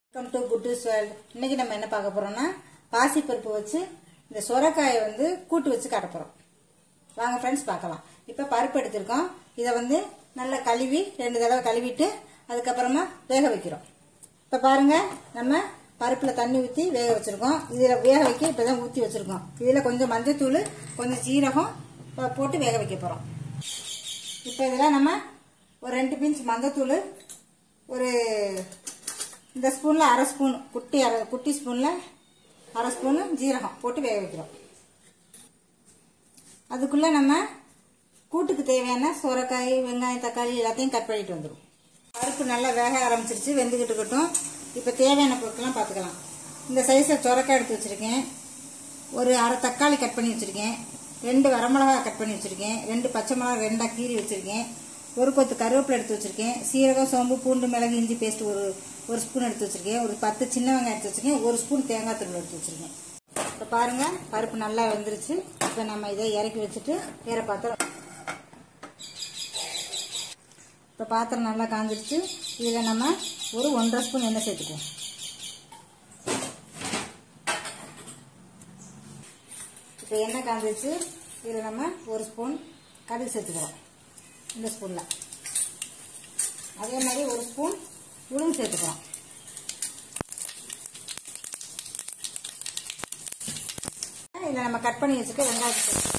Welcome to குட்டூஸ் world இன்னைக்கு நம்ம என்ன பார்க்க போறோம்னா பாசிப்பருப்பு வச்சு இந்த சொரக்காயை வந்து கூட்டு வச்சு காட்ட போறோம் வாங்க ஃப்ரெண்ட்ஸ் பார்க்கலாம் இப்போ பருப்பு எடுத்திருக்கோம் இதை வந்து நல்லா கழுவி ரெண்டு தடவை கழுவிட்டு அதுக்கப்புறமா வேக வைக்கிறோம் இப்போ பாருங்க நம்ம பருப்பில் தண்ணி ஊற்றி வேக வச்சிருக்கோம் இதில் வேக வைக்க இப்போ தான் ஊற்றி வச்சிருக்கோம் இதில் கொஞ்சம் மஞ்சத்தூள் கொஞ்சம் சீரகம் போ- போட்டு வேக வைக்க போகிறோம் இப்போ இதில் நம்ம ஒரு ரெண்டு பிஞ்ச் மஞ்சத்தூள் ஒரு இந்த ஸ்பூனில் அரை ஸ்பூன் குட்டி அரை குட்டி ஸ்பூனில் அரை ஸ்பூனு ஜீரகம் போட்டு வேக வைக்கிறோம் அதுக்குள்ளே நம்ம கூட்டுக்கு தேவையான சுரக்காய் வெங்காயம் தக்காளி எல்லாத்தையும் கட் பண்ணிட்டு வந்துடும் பருப்பு நல்லா வேக ஆரம்பிச்சிருச்சு வெந்துக்கிட்டு இருக்கட்டும் இப்போ தேவையான பொருட்கள்லாம் பார்த்துக்கலாம் இந்த சைஸில் சுரக்காய் எடுத்து வச்சுருக்கேன் ஒரு அரை தக்காளி கட் பண்ணி வச்சுருக்கேன் ரெண்டு வரமிளகா கட் பண்ணி வச்சுருக்கேன் ரெண்டு பச்சை மிளகா ரெண்டாக கீறி வச்சுருக்கேன் ஒரு கொத்து கருவேப்பிலை எடுத்து வச்சுருக்கேன் சீரகம் சோம்பு பூண்டு மிளகு இஞ்சி பேஸ்ட் ஒரு ஒரு ஸ்பூன் எடுத்து வச்சுருக்கேன் ஒரு பத்து சின்ன வெங்காயம் எடுத்து வச்சுருக்கேன் ஒரு ஸ்பூன் தேங்காய் தூள் எடுத்து வச்சுருக்கேன் இப்போ பாருங்கள் பருப்பு நல்லா வெந்துருச்சு இப்போ நம்ம இதை இறக்கி வச்சுட்டு வேற பாத்திரம் இப்போ பாத்திரம் நல்லா காஞ்சிருச்சு இதில் நம்ம ஒரு ஒன்றரை ஸ்பூன் எண்ணெய் சேர்த்துக்குவோம் இப்போ எண்ணெய் காஞ்சிருச்சு இதில் நம்ம ஒரு ஸ்பூன் கடுகு சேர்த்துக்கிறோம் இந்த ஸ்பூனில் அதே மாதிரி ஒரு ஸ்பூன் உளுந்து சேர்த்துக்கிறோம் இதில் நம்ம கட் பண்ணி வச்சுக்க வெங்காயத்தை சேர்த்துக்கிறோம்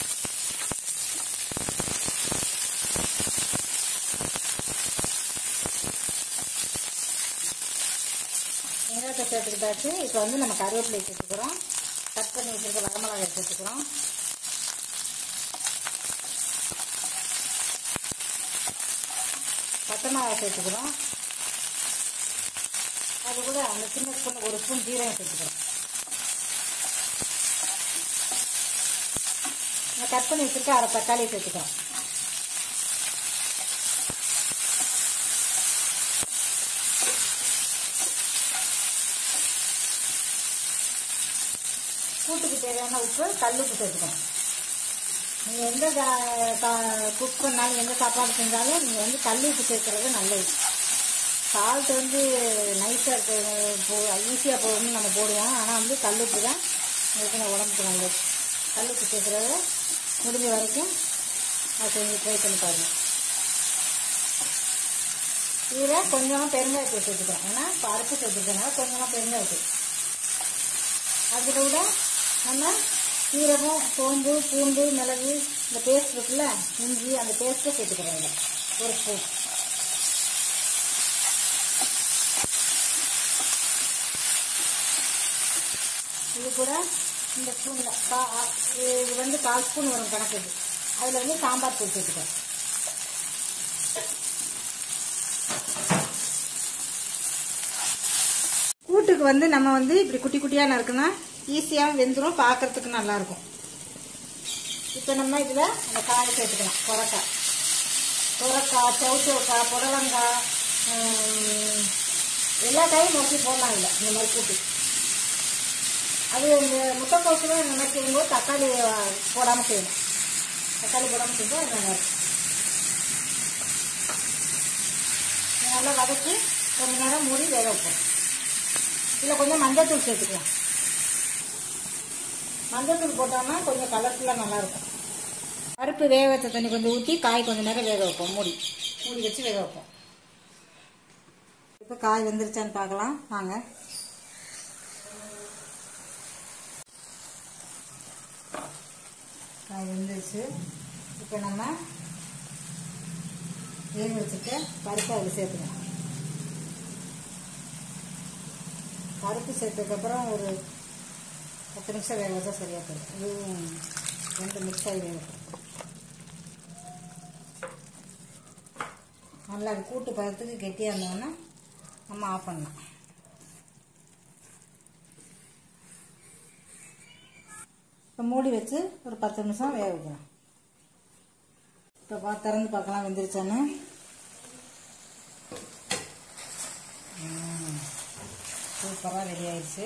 வெங்காயத்தை சேர்த்துக்கிட்டாச்சு இப்போ வந்து நம்ம கருவேப்பிலை சேர்த்துக்கிறோம் கட் பண்ணி வச்சிருக்க வரமிளகாய் சேர்த்துக்கிறோம் பச்சை மிளகாய் சேர்த்துக்கிறோம் அது கூட அந்த சின்ன ஸ்பூன் ஒரு ஸ்பூன் ஜீரகம் சேர்த்துக்கிறோம் நம்ம கட் பண்ணி வச்சிருக்க அரை தக்காளி சேர்த்துக்கிறோம் கூட்டுக்கு தேவையான உப்பு கல் உப்பு சேர்த்துக்கணும் நீங்கள் எந்த குக் பண்ணாலும் எந்த சாப்பாடு செஞ்சாலும் நீங்கள் வந்து கல் உப்பு சேர்க்கறது நல்லது சால்ட் வந்து நைஸாக இருக்க போ ஈஸியாக போகணும்னு நம்ம போடுவோம் ஆனால் வந்து கல் உப்பு தான் உங்களுக்கு உடம்புக்கு நல்லது கல் உப்பு சேர்க்குறத முடிஞ்ச வரைக்கும் அதை செஞ்சு ட்ரை பண்ணி பாருங்கள் இதில் கொஞ்சமாக பெருங்காயத்தூள் சேர்த்துக்கிறோம் ஏன்னா பருப்பு சேர்த்துக்கிறனால கொஞ்சமாக பெருங்காயத்தூள் அதில் கூட நம்ம சீரகம் சோம்பு பூண்டு மிளகு இந்த பேஸ்ட் இருக்குல்ல இஞ்சி அந்த பேஸ்ட்டை சேர்த்துக்கிறோம் இதில் ஒரு ஸ்பூன் இது கூட இந்த ஸ்பூனில் கா இது வந்து கால் ஸ்பூன் வரும் கணக்கு இது அதில் வந்து சாம்பார் தூள் சேர்த்துக்கிறோம் கூட்டுக்கு வந்து நம்ம வந்து இப்படி குட்டி குட்டியாக நறுக்குனா ஈஸியாக வெந்துடும் பார்க்கறதுக்கு நல்லா இருக்கும் இப்போ நம்ம இதில் அந்த காயை சேர்த்துக்கலாம் சொரக்காய் சொரக்காய் சவுச்சவுக்காய் புடலங்காய் ஹம், எல்லா காயும் நோக்கி போடலாம் இல்லை இந்த மாதிரி கூட்டு அது இந்த முட்டைக்கோசுலாம் இந்த மாதிரி செய்யும்போது தக்காளி போடாமல் செய்யணும் தக்காளி போடாமல் செஞ்சால் அது நல்லா இருக்கும் இதை நல்லா வதக்கி கொஞ்ச நேரம் மூடி வேக வைப்போம் இதில் கொஞ்சம் மஞ்சத்தூள் சேர்த்துக்கலாம் மஞ்சத்தூள் போட்டோம்னா கொஞ்சம் கலர்ஃபுல்லாக நல்லாயிருக்கும் பருப்பு வேக வச்ச தண்ணி கொஞ்சம் ஊற்றி காய் கொஞ்சம் நேரம் வேக வைப்போம் மூடி மூடி வச்சு வேக வைப்போம் இப்போ காய் வெந்துருச்சான்னு பார்க்கலாம் வாங்க காய் வெந்துருச்சு இப்போ நம்ம வேக வச்சுட்டு பருப்பு அதில் சேர்த்துக்கலாம் பருப்பு சேர்த்ததுக்கப்புறம் ஒரு பத்து நிமிஷம் வேக வச்சா சரியாக போயிடும் இதுவும் ரெண்டு மிக்ஸ் ஆகி வேகும் நல்லா அது கூட்டு பதத்துக்கு கெட்டியாக இருந்தோன்னா நம்ம ஆஃப் பண்ணலாம் இப்போ மூடி வச்சு ஒரு பத்து நிமிஷம் வேக வைக்கலாம் இப்போ பா திறந்து பார்க்கலாம் வெந்துருச்சான்னு சூப்பராக ரெடி ஆயிடுச்சு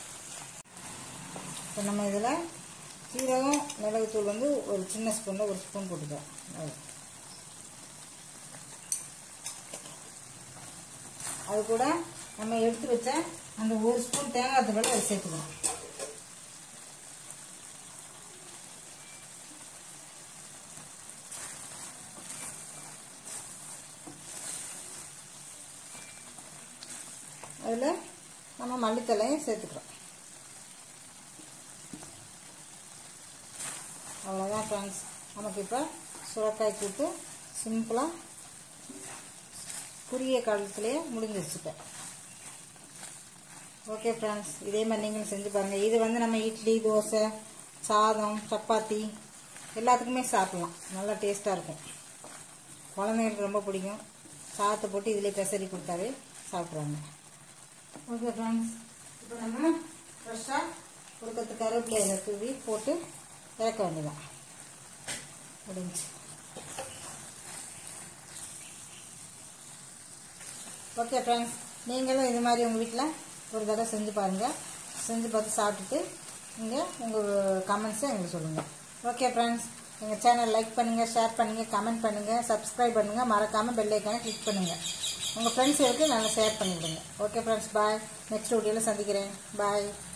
இப்போ நம்ம இதில் சீரகம் மிளகுத்தூள் வந்து ஒரு சின்ன ஸ்பூனில் ஒரு ஸ்பூன் போட்டுக்கலாம் அது. அது கூட நம்ம எடுத்து வச்ச அந்த ஒரு ஸ்பூன் தேங்காய் துகளை அதை சேர்த்துக்கணும் அதில் நம்ம மல்லித்தலையும் சேர்த்துக்கிறோம் அவ்வளோதான் ஃப்ரெண்ட்ஸ் நமக்கு இப்போ சுரக்காய் கூட்டு சிம்பிளாக குறுகிய காலத்திலேயே முடிஞ்சிருச்சுட்டேன் ஓகே ஃப்ரெண்ட்ஸ் இதே மாதிரி நீங்களும் செஞ்சு பாருங்கள் இது வந்து நம்ம இட்லி தோசை சாதம் சப்பாத்தி எல்லாத்துக்குமே சாப்பிட்லாம் நல்லா டேஸ்ட்டாக இருக்கும் குழந்தைங்களுக்கு ரொம்ப பிடிக்கும் சாதத்தை போட்டு இதிலே பெசரி கொடுத்தாவே சாப்பிட்றாங்க ஓகே ஃப்ரெண்ட்ஸ் இப்போ நம்ம ஃப்ரெஷ்ஷாக கொடுக்கறது கருவேப்பிலையில தூவி போட்டு இறக்க வேண்டியதான் முடிஞ்சு ஓகே ஃப்ரெண்ட்ஸ் நீங்களும் இது மாதிரி உங்கள் வீட்டில் ஒரு தடவை செஞ்சு பாருங்கள் செஞ்சு பார்த்து சாப்பிட்டுட்டு நீங்கள் உங்கள் கமெண்ட்ஸை எங்களுக்கு சொல்லுங்கள் ஓகே ஃப்ரெண்ட்ஸ் எங்கள் சேனல் லைக் பண்ணுங்கள் ஷேர் பண்ணுங்கள் கமெண்ட் பண்ணுங்கள் சப்ஸ்கிரைப் பண்ணுங்கள் மறக்காமல் பெல் ஐக்கானை கிளிக் பண்ணுங்கள் உங்கள் ஃப்ரெண்ட்ஸுகளுக்கு நல்லா ஷேர் பண்ணிவிடுங்க ஓகே ஃப்ரெண்ட்ஸ் பாய் நெக்ஸ்ட் வீடியோவில் சந்திக்கிறேன் பாய்